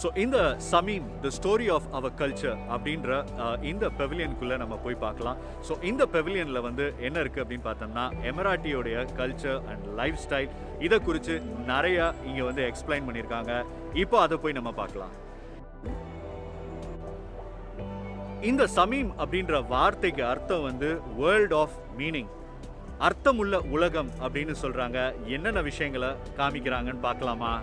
So இந்த சமீம் the story of our culture அப்படின்ற அஹ், இந்த பெவிலியனுக்குள்ளே நம்ம போய் பார்க்கலாம் ஸோ இந்த பெவிலியனில் வந்து என்ன இருக்குது அப்படின்னு பார்த்தோம்னா எமராட்டியோடைய கல்ச்சர் அண்ட் லைஃப் ஸ்டைல் இதை குறித்து நிறையா இங்கே வந்து எக்ஸ்பிளைன் பண்ணியிருக்காங்க இப்போ அதை போய் நம்ம பார்க்கலாம் இந்த சமீம் அப்படின்ற வார்த்தைக்கு அர்த்தம் வந்து வேர்ல்ட் ஆஃப் மீனிங் அர்த்தமுள்ள உலகம் அப்படின்னு சொல்றாங்க என்னென்ன விஷயங்களை காமிக்கிறாங்கன்னு பார்க்கலாமா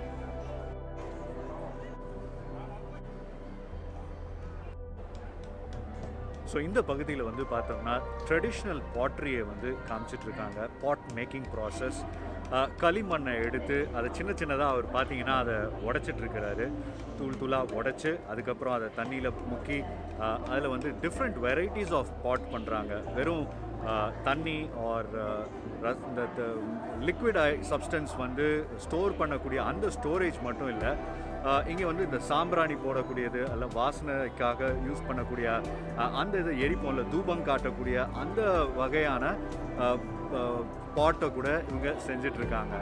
ஸோ இந்த பகுதியில் வந்து பார்த்தோம்னா ட்ரெடிஷ்னல் பாட்ரியை வந்து காமிச்சிட்டு இருக்காங்க பாட் மேக்கிங் ப்ராசஸ் களிமண்ணை எடுத்து அதை சின்ன சின்னதாக அவர் பார்த்தீங்கன்னா அதை உடைச்சிட்டு இருக்கிறாரு தூள் தூளாக உடைச்சு அதுக்கப்புறம் அதை தண்ணியில் முக்கி அதில் வந்து டிஃப்ரெண்ட் வெரைட்டிஸ் ஆஃப் பாட் பண்ணுறாங்க வெறும் ஆஹ், தண்ணி ஆர் இந்த லிக்விட் சப்ஸ்டன்ஸ் வந்து ஸ்டோர் பண்ணக்கூடிய அந்த ஸ்டோரேஜ் மட்டும் இல்லை இங்கே வந்து இந்த சாம்பிராணி போடக்கூடியது அல்ல வாசனைக்காக யூஸ் பண்ணக்கூடிய ஆஹ், அந்த இது எரிப்போம்ல தூபம் காட்டக்கூடிய அந்த வகையான பாட்டை கூட இவங்க செஞ்சுட்டு இருக்காங்க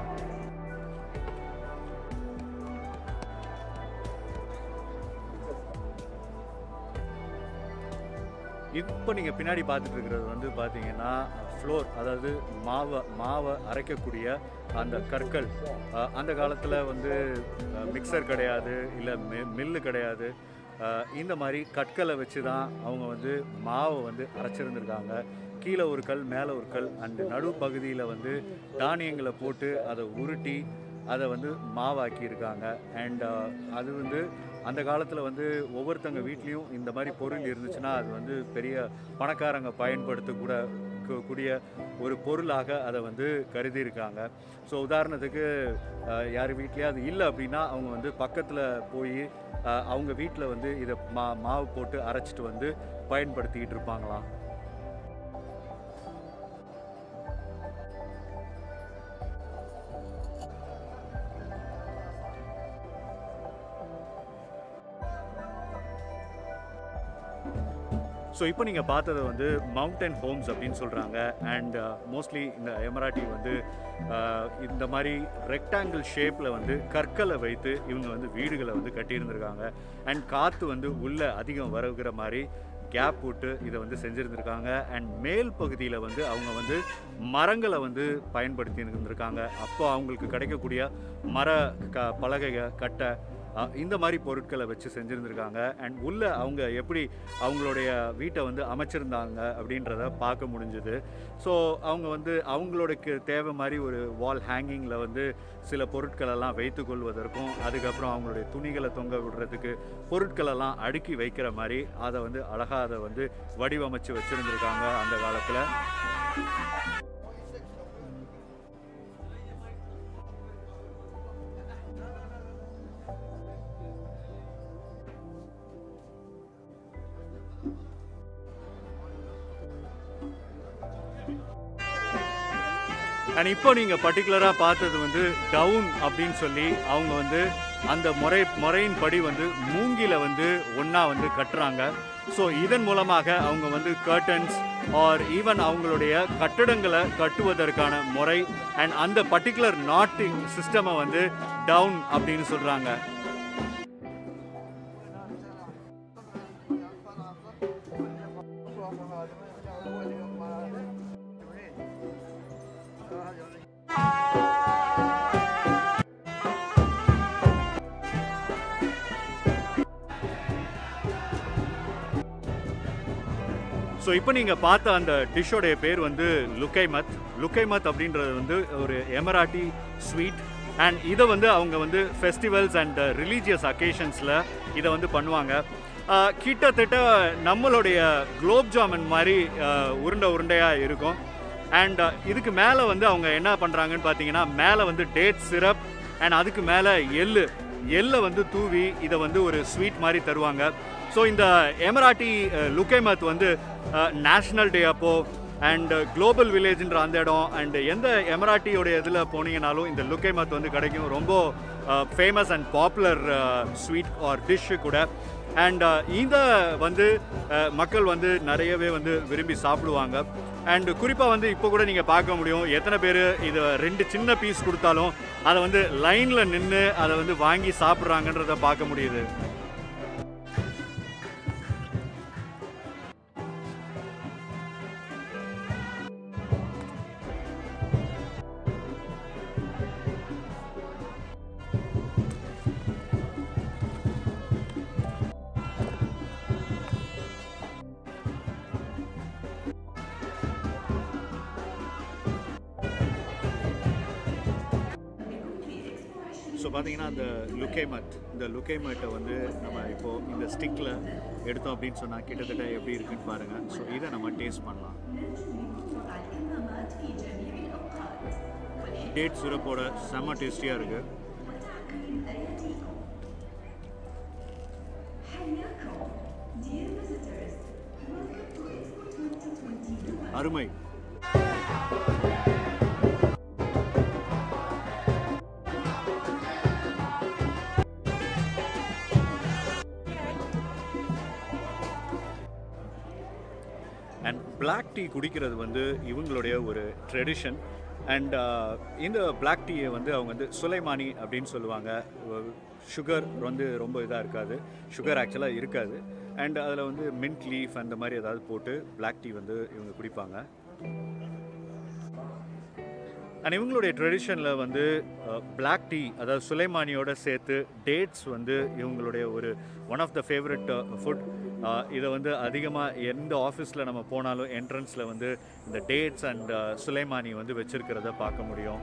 இப்போ நீங்கள் பின்னாடி பார்த்துட்டு இருக்கிறது வந்து பார்த்தீங்கன்னா ஃப்ளோர் அதாவது மாவை மாவை அரைக்கக்கூடிய அந்த கற்கள் அஹ், அந்த காலத்தில் வந்து மிக்சர் கிடையாது இல்லை மில்லு கிடையாது அஹ், இந்த மாதிரி கற்களை வச்சு தான் அவங்க வந்து மாவை வந்து அரைச்சிருந்துருக்காங்க கீழே ஒரு கல் மேலே ஒரு கல் அண்டு நடுப்பகுதியில் வந்து தானியங்களை போட்டு அதை உருட்டி அதை வந்து மாவாக்கி இருக்காங்க அண்ட் அது வந்து அந்த காலத்தில் வந்து ஒவ்வொருத்தங்க வீட்லேயும் இந்த மாதிரி பொருள் இருந்துச்சுன்னா அது வந்து பெரிய பணக்காரங்க பயன்படுத்தக்கூட கூ- கூடிய ஒரு பொருளாக அதை வந்து கருதி இருக்காங்க ஸோ உதாரணத்துக்கு அஹ், யார் வீட்லேயே அது இல்லை அப்படின்னா அவங்க வந்து பக்கத்தில் போய் அஹ், அவங்க வீட்டில் வந்து இதை மா மாவு போட்டு அரைச்சிட்டு வந்து பயன்படுத்திக்கிட்டு இருப்பாங்களாம் ஸோ இப்போ நீங்கள் பார்த்தது வந்து மவுண்டன் ஹோம்ஸ் அப்படின்னு சொல்கிறாங்க அண்ட் மோஸ்ட்லி இந்த எமராட்டி வந்து uh, இந்த மாதிரி ரெக்டாங்கிள் ஷேப்பில் வந்து கற்களை வைத்து இவங்க வந்து வீடுகளை வந்து கட்டியிருந்திருக்காங்க அண்ட் காற்று வந்து உள்ளே அதிகம் வருகிற மாதிரி கேப் விட்டு இதை வந்து செஞ்சுருந்துருக்காங்க அண்ட் மேல் பகுதியில் வந்து அவங்க வந்து மரங்களை வந்து பயன்படுத்தி இருந்திருக்காங்க அப்போ அவங்களுக்கு கிடைக்கக்கூடிய மர க பலகைக கட்டை அஹ், இந்த மாதிரி பொருட்களை வச்சு செஞ்சுருந்துருக்காங்க அண்ட் உள்ள அவங்க எப்படி அவங்களுடைய வீட்டை வந்து அமைச்சிருந்தாங்க அப்படின்றத பார்க்க முடிஞ்சுது ஸோ அவங்க வந்து அவங்களுக்கு தேவை மாதிரி ஒரு வால் ஹேங்கிங்கில் வந்து சில பொருட்களெல்லாம் வைத்து கொள்வதற்கும் அதுக்கப்புறம் அவங்களுடைய துணிகளை தொங்க விடுறதுக்கு பொருட்களெல்லாம் அடுக்கி வைக்கிற மாதிரி அதை வந்து அழகாக அதை வந்து வடிவமைச்சு வச்சுருந்துருக்காங்க அந்த காலத்தில் அண்ட் இப்போ நீங்கள் பர்டிகுலராக பார்த்தது வந்து டவுன் அப்படின்னு சொல்லி அவங்க வந்து அந்த முறை முறையின் படி வந்து மூங்கில வந்து ஒன்றா வந்து கட்டுறாங்க ஸோ இதன் மூலமாக அவங்க வந்து கர்டன்ஸ் ஆர் ஈவன் அவங்களுடைய கட்டடங்களை கட்டுவதற்கான முறை அண்ட் அந்த பர்டிகுலர் நாட்டிங் சிஸ்டமை வந்து டவுன் அப்படின்னு சொல்கிறாங்க ஸோ இப்போ நீங்கள் பார்த்த அந்த டிஷ்ஷோடைய பேர் வந்து லுக்கைமத் லுக்கைமத் அப்படின்றது வந்து ஒரு எமராட்டி ஸ்வீட் அண்ட் இதை வந்து அவங்க வந்து ஃபெஸ்டிவல்ஸ் அண்ட் ரிலீஜியஸ் அக்கேஷன்ஸில் இதை வந்து பண்ணுவாங்க ஆஹ் கிட்டத்தட்ட நம்மளுடைய குலோப் ஜாமுன் மாதிரி ஆஹ் உருண்டை உருண்டையாக இருக்கும் அண்ட் இதுக்கு மேலே வந்து அவங்க என்ன பண்ணுறாங்கன்னு பார்த்தீங்கன்னா மேலே வந்து டேட் சிரப் அண்ட் அதுக்கு மேலே எள்ளு எள்ளை வந்து தூவி இதை வந்து ஒரு ஸ்வீட் மாதிரி தருவாங்க ஸோ இந்த எமராட்டி லுக்கைமத் வந்து நேஷ்னல் டே அப்போ அண்ட் குளோபல் வில்லேஜ்ன்ற அந்த இடம் அண்ட் எந்த எமராட்டியோடைய இதில் போனீங்கனாலும் இந்த லுக்கைமத் வந்து கிடைக்கும் ரொம்ப famous and popular sweet or dish கூட அண்ட் இந்த வந்து அஹ், மக்கள் வந்து நிறையவே வந்து விரும்பி சாப்பிடுவாங்க அண்ட் குறிப்பாக வந்து இப்போ கூட நீங்கள் பார்க்க முடியும் எத்தனை பேர் இது ரெண்டு சின்ன பீஸ் கொடுத்தாலும் அதை வந்து லைனில் நின்று அதை வந்து வாங்கி சாப்பிட்றாங்கன்றத பார்க்க முடியுது ஸோ பார்த்தீங்கன்னா அந்த லுக்கேமட் இந்த லுக்கேமட்டை வந்து நம்ம இப்போது இந்த ஸ்டிக்கில் எடுத்தோம் அப்படின்னு சொன்னால் கிட்டத்தட்ட எப்படி இருக்குன்னு பாருங்கள் ஸோ இதை நம்ம டேஸ்ட் பண்ணலாம் டேட் சிரப்போட செம்ம டேஸ்டியாக இருக்குது அருமை அண்ட் பிளாக் டீ குடிக்கிறது வந்து இவங்களுடைய ஒரு ட்ரெடிஷன் அண்ட் இந்த பிளாக் டீயை வந்து அவங்க வந்து சுலைமானி அப்படின்னு சொல்லுவாங்க சுகர் வந்து ரொம்ப இதாக இருக்காது சுகர் ஆக்சுவலாக இருக்காது அண்ட் அதில் வந்து மின்ட் லீஃப் அந்த மாதிரி ஏதாவது போட்டு பிளாக் டீ வந்து இவங்க குடிப்பாங்க அண்ட் இவங்களுடைய ட்ரெடிஷனில் வந்து பிளாக் டீ அதாவது சுலைமானியோட சேர்த்து டேட்ஸ் வந்து இவங்களுடைய ஒரு one of the favourite food இதை வந்து அதிகமாக எந்த ஆஃபீஸில் நம்ம போனாலும் என்ட்ரன்ஸில் வந்து இந்த டேட்ஸ் அண்ட் சுலைமானி வந்து வச்சுருக்கிறத பார்க்க முடியும்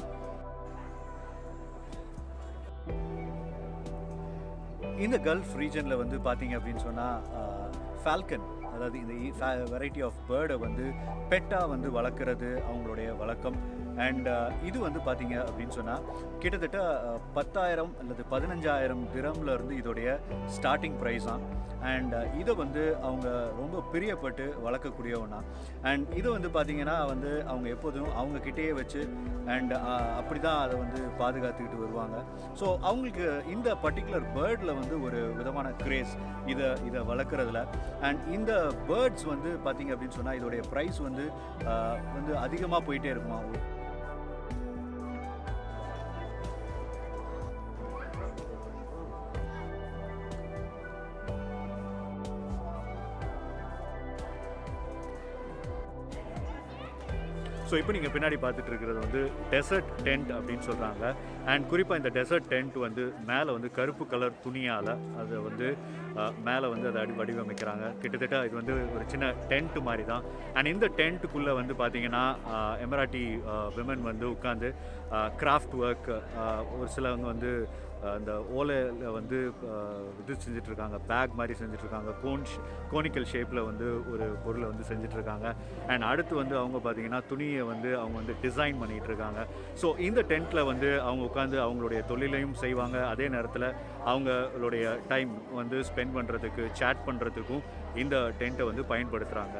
இந்த கல்ஃப் ரீஜனில் வந்து பார்த்தீங்க அப்படின்னு சொன்னால் ஃபால்கன் அதாவது இந்த வெரைட்டி ஆஃப் பேர்டை வந்து பெட்டாக வந்து வளர்க்குறது அவங்களுடைய வழக்கம் அண்ட் இது வந்து பார்த்தீங்க அப்படின்னு சொன்னால் கிட்டத்தட்ட அஹ், பத்தாயிரம் அல்லது பதினஞ்சாயிரம் திரம்ல இருந்து இதோடைய ஸ்டார்டிங் ப்ரைஸ் தான் அண்ட் இதை வந்து அவங்க ரொம்ப பிரியப்பட்டு வளர்க்கக்கூடிய ஒன்றா அண்ட் இதை வந்து பார்த்தீங்கன்னா வந்து அவங்க எப்போதும் அவங்க கிட்டேயே வச்சு அண்ட் அப்படி தான் அதை வந்து பாதுகாத்துக்கிட்டு வருவாங்க ஸோ அவங்களுக்கு இந்த பர்டிகுலர் பேர்டில் வந்து ஒரு விதமான கிரேஸ் இதை இதை வளர்க்குறதுல அண்ட் இந்த பேர்ட்ஸ் வந்து பார்த்தீங்க அப்படின்னு சொன்னால் இதோடைய ப்ரைஸ் வந்து ஆஹ், வந்து அதிகமாக போயிட்டே இருக்குமா ஸோ இப்போ நீங்கள் பின்னாடி பார்த்துட்டு இருக்கிறது வந்து டெசர்ட் டென்ட் அப்படின்னு சொல்கிறாங்க அண்ட் குறிப்பாக இந்த டெசர்ட் டென்ட் வந்து மேலே வந்து கருப்பு கலர் துணியால் அதை வந்து மேலே வந்து அதை அடி வடிவமைக்கிறாங்க கிட்டத்தட்ட இது வந்து ஒரு சின்ன டென்ட் மாதிரி தான் அண்ட் இந்த டென்ட்டுக்குள்ளே வந்து பார்த்தீங்கன்னா எமராட்டி விமன் வந்து உட்காந்து கிராஃப்ட் ஒர்க் ஒரு சிலவங்க வந்து அஹ், இந்த ஓலையில் வந்து அஹ், இது செஞ்சிட்ருக்காங்க பேக் மாதிரி செஞ்சிட்ருக்காங்க கோன் கோனிக்கல் ஷேப்பில் வந்து ஒரு பொருளை வந்து செஞ்சிட்ருக்காங்க அண்ட் அடுத்து வந்து அவங்க பார்த்தீங்கன்னா துணியை வந்து அவங்க வந்து டிசைன் பண்ணிகிட்டு இருக்காங்க ஸோ இந்த டென்ட்டில் வந்து அவங்க உட்காந்து அவங்களுடைய தொழிலையும் செய்வாங்க அதே நேரத்தில் அவங்களுடைய டைம் வந்து ஸ்பெண்ட் பண்ணுறதுக்கு சேட் பண்ணுறதுக்கும் இந்த டென்ட்டை வந்து பயன்படுத்துகிறாங்க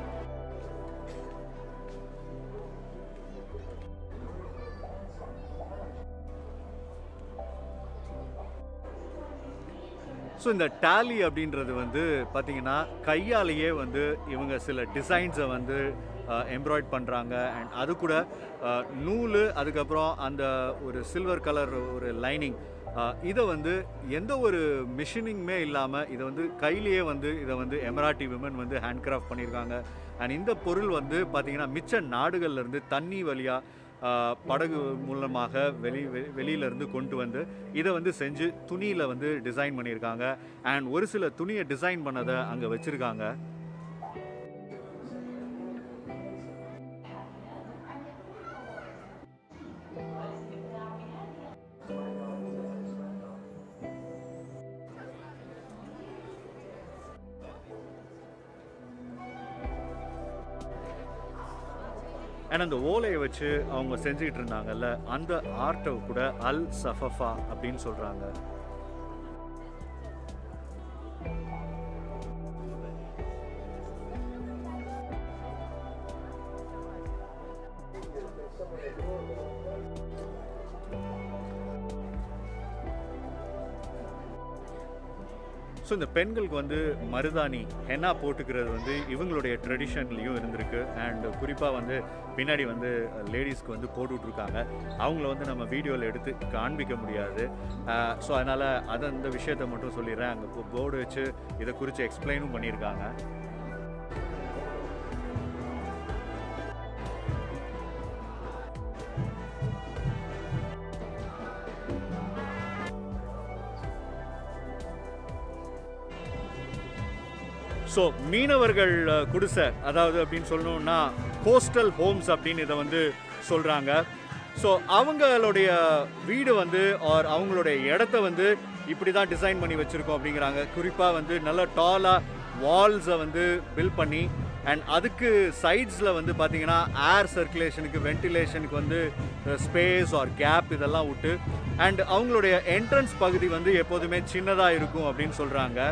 ஸோ இந்த டேலி அப்படின்றது வந்து பார்த்தீங்கன்னா கையாலேயே வந்து இவங்க சில டிசைன்ஸை வந்து எம்ப்ராய்ட் பண்ணுறாங்க அண்ட் அது கூட அஹ், நூல் அதுக்கப்புறம் அந்த ஒரு சில்வர் கலர் ஒரு லைனிங் இதை வந்து எந்த ஒரு மிஷினிங்குமே இல்லாமல் இதை வந்து கையிலேயே வந்து இதை வந்து எமராட்டி விமன் வந்து ஹேண்ட்கிராஃப்ட் பண்ணியிருக்காங்க அண்ட் இந்த பொருள் வந்து பார்த்திங்கன்னா மிச்ச நாடுகள்ல இருந்து தண்ணி வழியாக ஆஹ் படகு மூலமாக வெளி வெ- வெளியில இருந்து கொண்டு வந்து இதை வந்து செஞ்சு துணியில் வந்து டிசைன் பண்ணியிருக்காங்க அண்ட் ஒரு சில துணியை டிசைன் பண்ணதை அங்கே வச்சுருக்காங்க அண்ட் அந்த ஓலையை வச்சு அவங்க செஞ்சுக்கிட்டு இருந்தாங்கல்ல அந்த ஆர்ட்டை கூட அல் சஃபஃபா அப்படின்னு சொல்கிறாங்க ஸோ இந்த பெண்களுக்கு வந்து மருதாணி ஹென்னா போட்டுக்கிறது வந்து இவங்களுடைய ட்ரெடிஷன்லேயும் இருந்திருக்கு அண்ட் குறிப்பாக வந்து பின்னாடி வந்து லேடிஸ்க்கு வந்து போட்டுட்ருக்காங்க அவங்கள வந்து நம்ம வீடியோவில் எடுத்து காண்பிக்க முடியாது ஸோ அதனால் அதை அந்த விஷயத்தை மட்டும் சொல்லிடுறேன் அங்கே போர்டு வச்சு இதை குறித்து எக்ஸ்பிளைனும் பண்ணியிருக்காங்க ஸோ மீனவர்கள் அஹ், குடிசை அதாவது அப்படின்னு சொல்லணும்னா கோஸ்டல் ஹோம்ஸ் அப்படின்னு இதை வந்து சொல்கிறாங்க ஸோ அவங்களுடைய வீடு வந்து ஆர் அவங்களுடைய இடத்த வந்து இப்படி தான் டிசைன் பண்ணி வச்சுருக்கோம் அப்படிங்கிறாங்க குறிப்பாக வந்து நல்ல டாலாக வால்ஸை வந்து பில்ட் பண்ணி அண்ட் அதுக்கு சைட்ஸில் வந்து பார்த்தீங்கன்னா ஏர் சர்க்குலேஷனுக்கு வென்டிலேஷனுக்கு வந்து ஸ்பேஸ் ஆர் கேப் இதெல்லாம் விட்டு அண்ட் அவங்களுடைய என்ட்ரன்ஸ் பகுதி வந்து எப்போதுமே சின்னதாக இருக்கும் அப்படின்னு சொல்கிறாங்க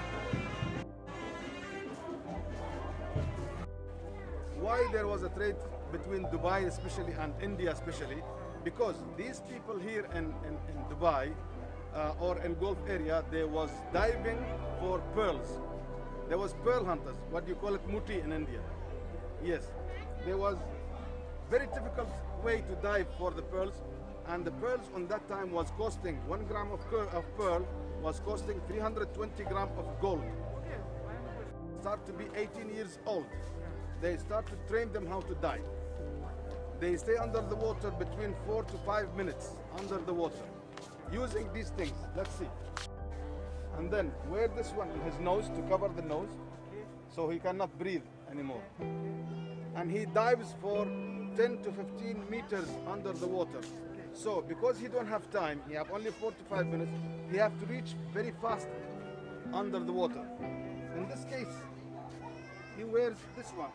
why there was a trade between Dubai especially and India especially because these people here in, in, in Dubai uh, or in Gulf area there was diving for pearls there was pearl hunters what you call it muti in India yes there was very difficult way to dive for the pearls and the pearls on that time was costing one gram of, cur- of pearl was costing 320 gram of gold start to be 18 years old they start to train them how to dive. They stay under the water between four to five minutes under the water using these things. Let's see. And then wear this one in his nose to cover the nose so he cannot breathe anymore. And he dives for 10 to 15 meters under the water. So because he don't have time, he have only four to five minutes, he have to reach very fast under the water. In this case, he wears this one.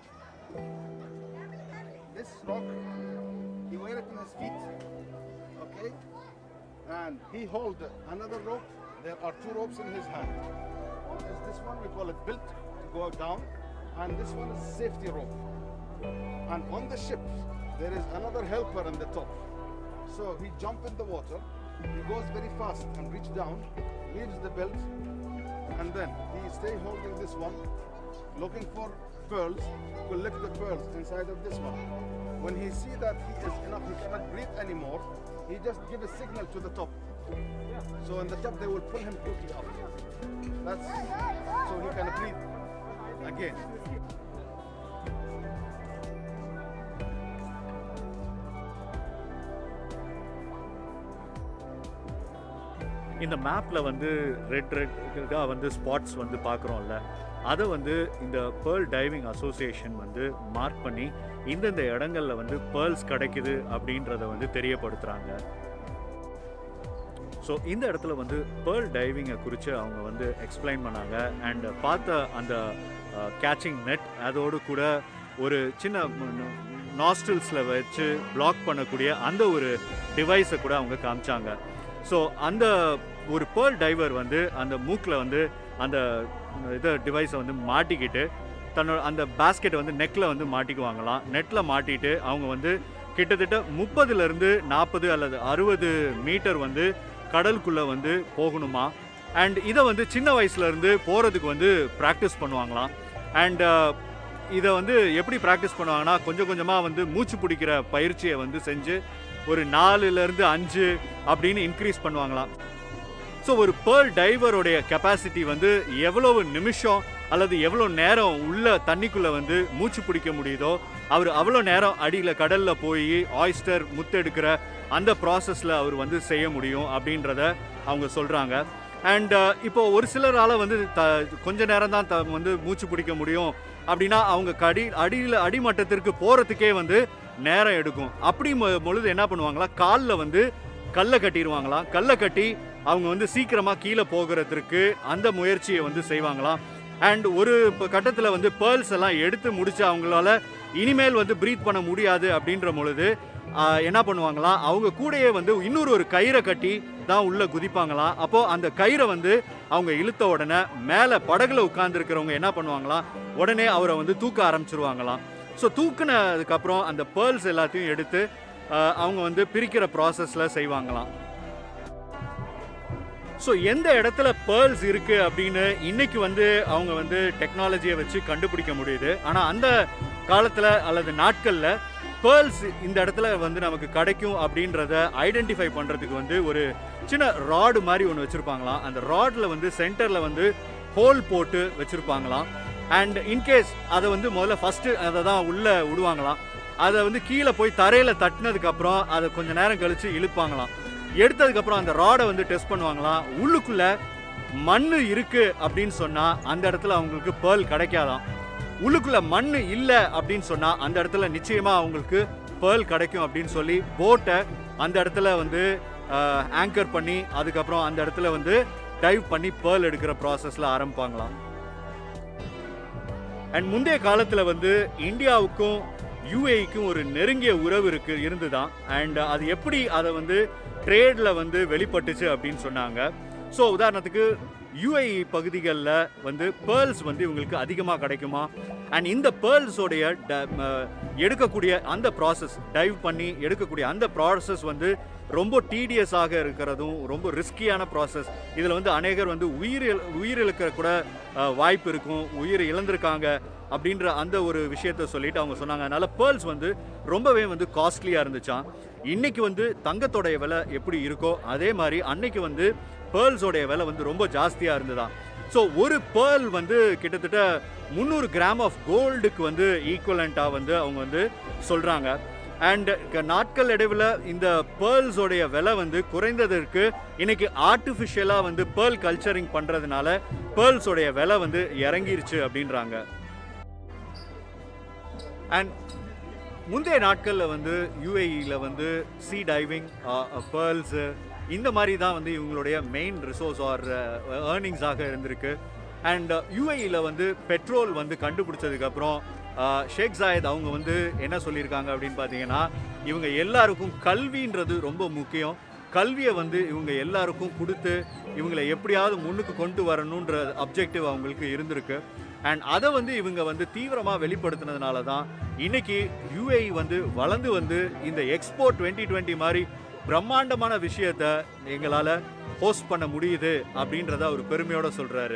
This rock, he wear it in his feet, okay? And he hold another rope. There are two ropes in his hand. One is this one, we call it built to go down, and this one is safety rope. And on the ship, there is another helper in the top. So he jump in the water, he goes very fast and reach down, leaves the belt, and then he stay holding this one, looking for pearls, collect the pearls inside of this one. When he see that he is enough, he cannot breathe anymore, he just give a signal to the top. So in the top they will pull him quickly up. That's so he can breathe again. இந்த மேப்பில் வந்து red ரெட்டாக வந்து spots வந்து பார்க்குறோம்ல அதை வந்து இந்த pearl diving association வந்து mark பண்ணி இந்தந்த இடங்கள்ல வந்து பேர்ல்ஸ் கிடைக்குது அப்படின்றத வந்து தெரியப்படுத்துகிறாங்க ஸோ இந்த இடத்துல வந்து பேர்ல் டைவிங்கை குறித்து அவங்க வந்து எக்ஸ்பிளைன் பண்ணாங்க அண்ட் பார்த்த அந்த கேச்சிங் நெட் அதோடு கூட ஒரு சின்ன நாஸ்டில்ஸில் வச்சு பிளாக் பண்ணக்கூடிய அந்த ஒரு டிவைஸை கூட அவங்க காமிச்சாங்க ஸோ அந்த ஒரு பேர்ல் டைவர் வந்து அந்த மூக்கில் வந்து அந்த இதை டிவைஸை வந்து மாட்டிக்கிட்டு தன்னோட அந்த பேஸ்கெட்டை வந்து நெக்கில் வந்து மாட்டிக்குவாங்களாம் நெட்டில் மாட்டிட்டு அவங்க வந்து கிட்டத்தட்ட முப்பதுலேருந்து நாற்பது அல்லது அறுபது மீட்டர் வந்து கடலுக்குள்ளே வந்து போகணுமா அண்ட் இதை வந்து சின்ன வயசுலேருந்து போகிறதுக்கு வந்து ப்ராக்டிஸ் பண்ணுவாங்களாம் அண்ட் இதை வந்து எப்படி ப்ராக்டிஸ் பண்ணுவாங்கன்னா கொஞ்சம் கொஞ்சமாக வந்து மூச்சு பிடிக்கிற பயிற்சியை வந்து செஞ்சு ஒரு நாலுலேருந்து அஞ்சு அப்படின்னு இன்க்ரீஸ் பண்ணுவாங்களாம் ஸோ ஒரு பேர்ல் டைவருடைய கெப்பாசிட்டி வந்து எவ்வளவு நிமிஷம் அல்லது எவ்வளோ நேரம் உள்ள தண்ணிக்குள்ளே வந்து மூச்சு பிடிக்க முடியுதோ அவர் அவ்வளோ நேரம் அடியில் கடலில் போய் ஆயிஸ்டர் முத்தெடுக்கிற அந்த ப்ராசஸில் அவர் வந்து செய்ய முடியும் அப்படின்றத அவங்க சொல்கிறாங்க அண்ட் இப்போ ஒரு சிலரால் வந்து த கொஞ்ச நேரம் தான் த வந்து மூச்சு பிடிக்க முடியும் அப்படின்னா அவங்க கடி அடியில் அடிமட்டத்திற்கு போகிறதுக்கே வந்து நேரம் எடுக்கும் அப்படி மொ- பொழுது என்ன பண்ணுவாங்களா காலில் வந்து கல்லை கட்டிடுவாங்களாம் கல்லை கட்டி அவங்க வந்து சீக்கிரமாக கீழே போகிறதுக்கு அந்த முயற்சியை வந்து செய்வாங்களாம் அண்ட் ஒரு கட்டத்தில் வந்து பேர்ல்ஸ் எல்லாம் எடுத்து முடிச்சு அவங்களால இனிமேல் வந்து ப்ரீத் பண்ண முடியாது அப்படின்ற பொழுது ஆஹ், என்ன பண்ணுவாங்களாம் அவங்க கூடயே வந்து இன்னொரு ஒரு கயிறை கட்டி தான் உள்ள குதிப்பாங்களாம் அப்போ அந்த கயிறை வந்து அவங்க இழுத்த உடனே மேலே படகுல உட்கார்ந்துருக்கிறவங்க என்ன பண்ணுவாங்களாம் உடனே அவரை வந்து தூக்க ஆரம்பிச்சிருவாங்களாம் ஸோ தூக்குனதுக்கப்புறம் அந்த பேர்ல்ஸ் எல்லாத்தையும் எடுத்து ஆஹ், அவங்க வந்து பிரிக்கிற ப்ராசஸில் செய்வாங்களாம் ஸோ எந்த இடத்துல பேர்ல்ஸ் இருக்கு அப்படின்னு இன்னைக்கு வந்து அவங்க வந்து டெக்னாலஜியை வச்சு கண்டுபிடிக்க முடியுது ஆனால் அந்த காலத்தில் அல்லது நாட்களில் பேர்ல்ஸ் இந்த இடத்துல வந்து நமக்கு கிடைக்கும் அப்படின்றத ஐடென்டிஃபை பண்ணுறதுக்கு வந்து ஒரு சின்ன ராடு மாதிரி ஒன்று வச்சுருப்பாங்களாம் அந்த ராடில் வந்து சென்டரில் வந்து ஹோல் போட்டு வச்சுருப்பாங்களாம் அண்ட் இன்கேஸ் அதை வந்து முதல்ல ஃபஸ்ட்டு அதை தான் உள்ளே விடுவாங்களாம் அதை வந்து கீழே போய் தரையில் தட்டினதுக்கப்புறம் அதை கொஞ்ச நேரம் கழித்து இழுப்பாங்களாம் எடுத்ததுக்கப்புறம் அந்த ராடை வந்து டெஸ்ட் பண்ணுவாங்களாம் உள்ளுக்குள்ளே மண் இருக்கு அப்படின்னு சொன்னால் அந்த இடத்துல அவங்களுக்கு பேர்ல் கிடைக்காதாம் உள்ளுக்குள்ள மண் இல்லை அப்படின்னு சொன்னால் அந்த இடத்துல நிச்சயமாக அவங்களுக்கு பேர்ல் கிடைக்கும் அப்படின்னு சொல்லி போட்டை அந்த இடத்துல வந்து ஆங்கர் பண்ணி அதுக்கப்புறம் அந்த இடத்துல வந்து டைவ் பண்ணி பேர்ல் எடுக்கிற ப்ராசஸில் ஆரம்பிப்பாங்களாம் அண்ட் முந்தைய காலத்தில் வந்து இந்தியாவுக்கும் யூஏக்கும் ஒரு நெருங்கிய உறவு இருக்கு இருந்துதான் அண்ட் அது எப்படி அதை வந்து ட்ரேடில் வந்து வெளிப்பட்டுச்சு அப்படின்னு சொன்னாங்க ஸோ உதாரணத்துக்கு யூஏஇ பகுதிகளில் வந்து பேர்ல்ஸ் வந்து இவங்களுக்கு அதிகமாக கிடைக்குமா அண்ட் இந்த பேர்ல்ஸோடைய எடுக்கக்கூடிய அந்த ப்ராசஸ் டைவ் பண்ணி எடுக்கக்கூடிய அந்த ப்ராசஸ் வந்து ரொம்ப டீடியஸாக இருக்கிறதும் ரொம்ப ரிஸ்கியான ப்ராசஸ் இதில் வந்து அநேகர் வந்து உயிர் இழ- உயிரிழக்கிற கூட அஹ், வாய்ப்பு இருக்கும் உயிர் இழந்திருக்காங்க அப்படின்ற அந்த ஒரு விஷயத்த சொல்லிட்டு அவங்க சொன்னாங்க அதனால பேர்ல்ஸ் வந்து ரொம்பவே வந்து காஸ்ட்லியாக இருந்துச்சாம் இன்னைக்கு வந்து தங்கத்தோடைய விலை எப்படி இருக்கோ அதே மாதிரி அன்னைக்கு வந்து பேர்ல்ஸோடைய விலை வந்து ரொம்ப ஜாஸ்தியாக இருந்ததாம் ஸோ ஒரு பேர்ல் வந்து கிட்டத்தட்ட முந்நூறு கிராம் ஆஃப் கோல்டுக்கு வந்து ஈக்குவலண்ட்டாக வந்து அவங்க வந்து சொல்கிறாங்க அண்ட் நாட்கள் இடைவில் இந்த பேர்ல்ஸோடைய விலை வந்து குறைந்ததற்கு இன்னைக்கு ஆர்டிஃபிஷியலாக வந்து பேர்ல் கல்ச்சரிங் பண்ணுறதுனால பேர்ல்ஸோடைய விலை வந்து இறங்கிருச்சு அப்படின்றாங்க அண்ட் முந்தைய நாட்களில் வந்து யூஏஇயில் வந்து சி டைவிங் பேர்ல்ஸு இந்த மாதிரி தான் வந்து இவங்களுடைய மெயின் ரிசோர்ஸ் ஆர் ஏர்னிங்ஸாக இருந்திருக்கு அண்ட் யூஏஇயில் வந்து பெட்ரோல் வந்து கண்டுபிடிச்சதுக்கப்புறம் ஷேக் ஜாயத் அவங்க வந்து என்ன சொல்லியிருக்காங்க அப்படின்னு பார்த்தீங்கன்னா இவங்க எல்லாருக்கும் கல்வின்றது ரொம்ப முக்கியம் கல்வியை வந்து இவங்க எல்லாருக்கும் கொடுத்து இவங்களை எப்படியாவது முன்னுக்கு கொண்டு வரணுன்ற அப்ஜெக்டிவ் அவங்களுக்கு இருந்திருக்கு அண்ட் அதை வந்து இவங்க வந்து தீவிரமாக வெளிப்படுத்தினதுனால தான் இன்னைக்கு யூஏஇ வந்து வளர்ந்து வந்து இந்த எக்ஸ்போ டுவெண்ட்டி டுவெண்ட்டி மாதிரி பிரம்மாண்டமான விஷயத்த எங்களால் ஹோஸ்ட் பண்ண முடியுது அப்படின்றத அவர் பெருமையோட சொல்கிறாரு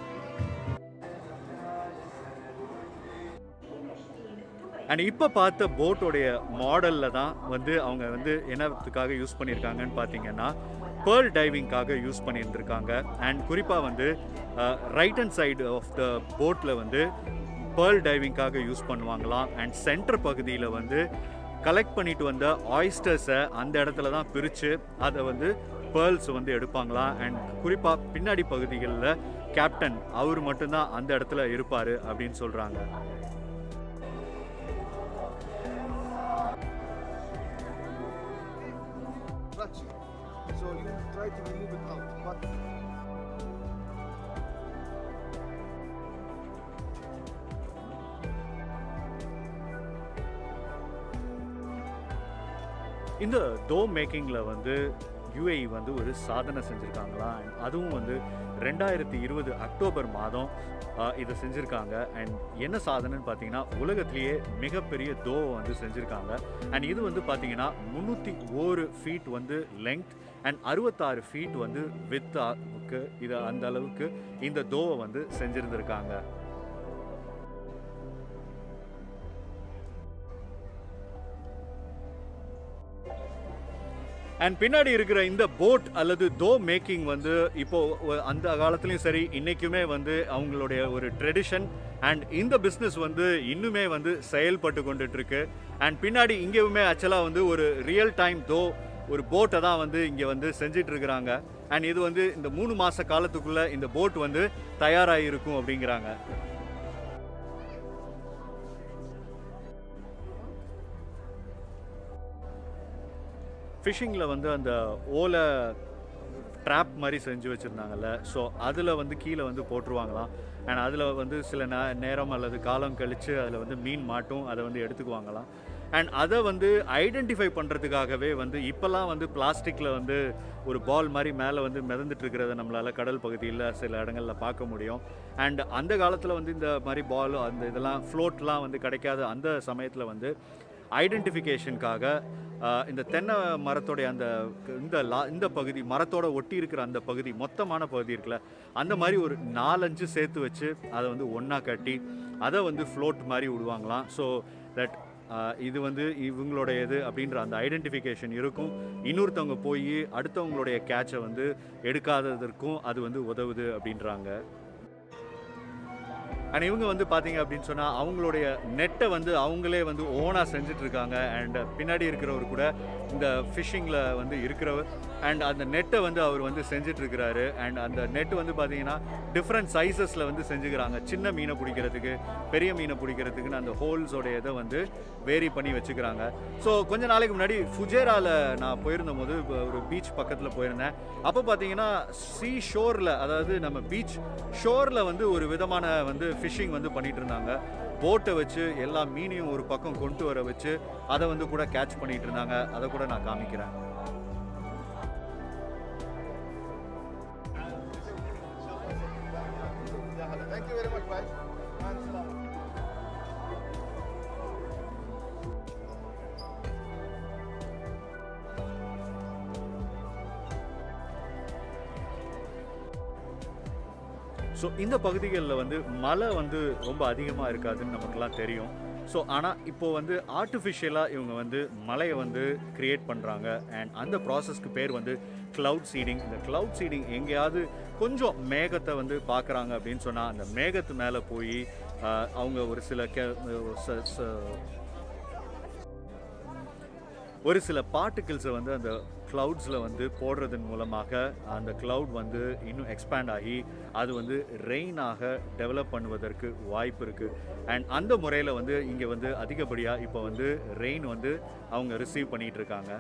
அண்ட் இப்போ பார்த்த போட்டோடைய மாடலில் தான் வந்து அவங்க வந்து என்னத்துக்காக யூஸ் பண்ணியிருக்காங்கன்னு பார்த்தீங்கன்னா பேர்ல் டைவிங்காக யூஸ் பண்ணியிருந்திருக்காங்க அண்ட் குறிப்பாக வந்து right hand side of the போட்டில் வந்து பேர்ல் டைவிங்காக யூஸ் பண்ணுவாங்களாம் அண்ட் சென்டர் பகுதியில் வந்து கலெக்ட் பண்ணிட்டு வந்த ஆயிஸ்டர்ஸை அந்த இடத்துல தான் பிரித்து அதை வந்து பேர்ல்ஸ் வந்து எடுப்பாங்களாம் அண்ட் குறிப்பாக பின்னாடி பகுதிகளில் கேப்டன் அவர் மட்டும்தான் அந்த இடத்துல இருப்பார் அப்படின்னு சொல்கிறாங்க Stretch. So you try to remove it out, but இந்த டோம் மேக்கிங்கில் வந்து யுஏஇ வந்து ஒரு சாதனை செஞ்சுருக்காங்களா அண்ட் அதுவும் வந்து ரெண்டாயிரத்தி இருபது அக்டோபர் மாதம் ஆஹ், இதை செஞ்சுருக்காங்க அண்ட் என்ன சாதனைன்னு பார்த்தீங்கன்னா உலகத்திலேயே மிகப்பெரிய தோவை வந்து செஞ்சுருக்காங்க அண்ட் இது வந்து பார்த்தீங்கன்னா முந்நூற்றி ஒரு ஃபீட் வந்து லெங்த் அண்ட் அறுபத்தாறு ஃபீட் வந்து வித்தாவுக்கு இது அந்த அளவுக்கு இந்த தோவை வந்து செஞ்சுருந்துருக்காங்க அண்ட் பின்னாடி இருக்கிற இந்த போட் அல்லது தோ மேக்கிங் வந்து இப்போ ஒ- அந்த காலத்துலயும் சரி இன்னைக்குமே வந்து அவங்களுடைய ஒரு ட்ரெடிஷன் அண்ட் இந்த பிஸ்னஸ் வந்து இன்னுமே வந்து செயல்பட்டு கொண்டுட்டு இருக்கு அண்ட் பின்னாடி இங்கேயுமே ஆக்சுவலாக வந்து ஒரு ரியல் டைம் தோ ஒரு போட்டை தான் வந்து இங்கே வந்து செஞ்சிட்டு இருக்கிறாங்க அண்ட் இது வந்து இந்த மூணு மாச காலத்துக்குள்ள இந்த போட் வந்து தயாராகி இருக்கும் அப்படிங்கிறாங்க ஃபிஷிங்கில் வந்து அந்த ஓலை ட்ராப் மாதிரி செஞ்சு வச்சுருந்தாங்கல்ல ஸோ அதில் வந்து கீழே வந்து போட்டுருவாங்களாம் அண்ட் அதில் வந்து சில நே நேரம் அல்லது காலம் கழித்து அதில் வந்து மீன் மாட்டும் அதை வந்து எடுத்துக்குவாங்களாம் அண்ட் அதை வந்து ஐடென்டிஃபை பண்ணுறதுக்காகவே வந்து இப்போல்லாம் வந்து பிளாஸ்டிக்கில் வந்து ஒரு பால் மாதிரி மேலே வந்து மிதந்துட்டு இருக்கிறத நம்மளால் கடல் பகுதியில் சில இடங்களில் பார்க்க முடியும் அண்ட் அந்த காலத்தில் வந்து இந்த மாதிரி பால் அந்த இதெல்லாம் ஃப்ளோட்லாம் வந்து கிடைக்காத அந்த சமயத்தில் வந்து ஐடென்டிஃபிகேஷனுக்காக இந்த தென்னை மரத்தோடைய அந்த இந்த லா இந்த பகுதி மரத்தோட ஒட்டி இருக்கிற அந்த பகுதி மொத்தமான பகுதி இருக்குல்ல அந்த மாதிரி ஒரு நாலஞ்சு சேர்த்து வச்சு அதை வந்து ஒன்றா கட்டி அதை வந்து ஃப்ளோட் மாதிரி விடுவாங்களாம் ஸோ தட் இது வந்து இவங்களுடைய இது அப்படின்ற அந்த ஐடென்டிஃபிகேஷன் இருக்கும் இன்னொருத்தவங்க போய் அடுத்தவங்களுடைய கேட்சை வந்து எடுக்காததற்கும் அது வந்து உதவுது அப்படின்றாங்க அண்ட் இவங்க வந்து பார்த்தீங்க அப்படின்னு சொன்னால் அவங்களுடைய நெட்டை வந்து அவங்களே வந்து ஓனாக செஞ்சுட்டு இருக்காங்க அண்ட் பின்னாடி இருக்கிறவர் கூட இந்த ஃபிஷிங்கில் வந்து இருக்கிறவர் அண்ட் அந்த நெட்டை வந்து அவர் வந்து செஞ்சுட்டு இருக்கிறாரு அண்ட் அந்த நெட் வந்து பார்த்தீங்கன்னா டிஃப்ரெண்ட் சைஸஸில் வந்து செஞ்சுக்கிறாங்க சின்ன மீனை பிடிக்கிறதுக்கு பெரிய மீனை பிடிக்கிறதுக்குன்னு அந்த ஹோல்ஸோட இதை வந்து வேரி பண்ணி வச்சுக்கிறாங்க ஸோ கொஞ்ச நாளைக்கு முன்னாடி ஃபுஜேராவில் நான் போயிருந்த போது இப்ப ஒரு பீச் பக்கத்தில் போயிருந்தேன் அப்போ பார்த்தீங்கன்னா சீ ஷோரில் அதாவது நம்ம பீச் ஷோரில் வந்து ஒரு விதமான வந்து ஃபிஷிங் வந்து பண்ணிட்டு இருந்தாங்க போட்டை வச்சு எல்லா மீனையும் ஒரு பக்கம் கொண்டு வர வச்சு அதை வந்து கூட கேட்ச் பண்ணிட்டு இருந்தாங்க அதை கூட நான் காமிக்கிறேன் Thank you very much, guys. And, uh, so இந்த பகுதிகளில் வந்து மழை வந்து ரொம்ப அதிகமாக இருக்காதுன்னு நமக்குலாம் தெரியும் ஸோ ஆனால் இப்போ வந்து ஆர்டிஃபிஷியலாக இவங்க வந்து மலையை வந்து கிரியேட் பண்ணுறாங்க அண்ட் அந்த ப்ராசஸ்க்கு பேர் வந்து க்ளவுட் சீடிங் இந்த க்ளவுட் சீடிங் எங்கேயாவது கொஞ்சம் மேகத்தை வந்து பார்க்குறாங்க அப்படின்னு சொன்னால் அந்த மேகத்து மேலே போய் ஆஹ், அவங்க ஒரு சில கே ச- ச- ஒரு சில பார்ட்டிகிள்ஸை வந்து அந்த க்ளவுட்ஸில் வந்து போடுறதன் மூலமாக அந்த க்ளவுட் வந்து இன்னும் எக்ஸ்பேண்ட் ஆகி அது வந்து ரெயினாக டெவலப் பண்ணுவதற்கு வாய்ப்பு இருக்குது அண்ட் அந்த முறையில் வந்து இங்கே வந்து அதிகப்படியாக இப்போ வந்து ரெயின் வந்து அவங்க ரிசீவ் பண்ணிகிட்டு இருக்காங்க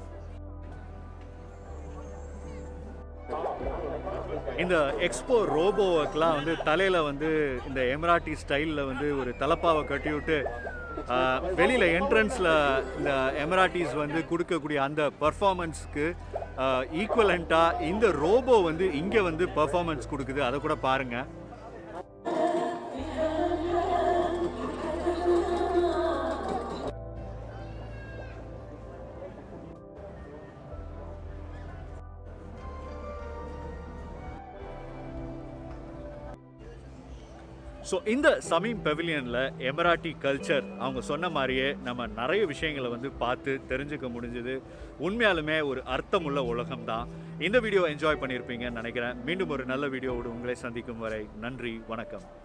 இந்த எக்ஸ்போ ரோபோவுக்கெலாம் வந்து தலையில் வந்து இந்த எமராட்டி ஸ்டைலில் வந்து ஒரு தலப்பாவை கட்டி விட்டு வெளியில் என்ட்ரன்ஸில் இந்த எமராட்டிஸ் வந்து கொடுக்கக்கூடிய அந்த பர்ஃபார்மன்ஸ்க்கு ஈக்குவலண்ட்டாக இந்த ரோபோ வந்து இங்கே வந்து பர்ஃபார்மன்ஸ் கொடுக்குது அதை கூட பாருங்கள் ஸோ இந்த சமீம் பெவிலியனில் எமராட்டி கல்ச்சர் அவங்க சொன்ன மாதிரியே நம்ம நிறைய விஷயங்களை வந்து பார்த்து தெரிஞ்சுக்க முடிஞ்சது உண்மையாலுமே ஒரு அர்த்தமுள்ள உலகம் தான் இந்த வீடியோ என்ஜாய் பண்ணியிருப்பீங்கன்னு நினைக்கிறேன் மீண்டும் ஒரு நல்ல வீடியோவோடு உங்களை சந்திக்கும் வரை நன்றி வணக்கம்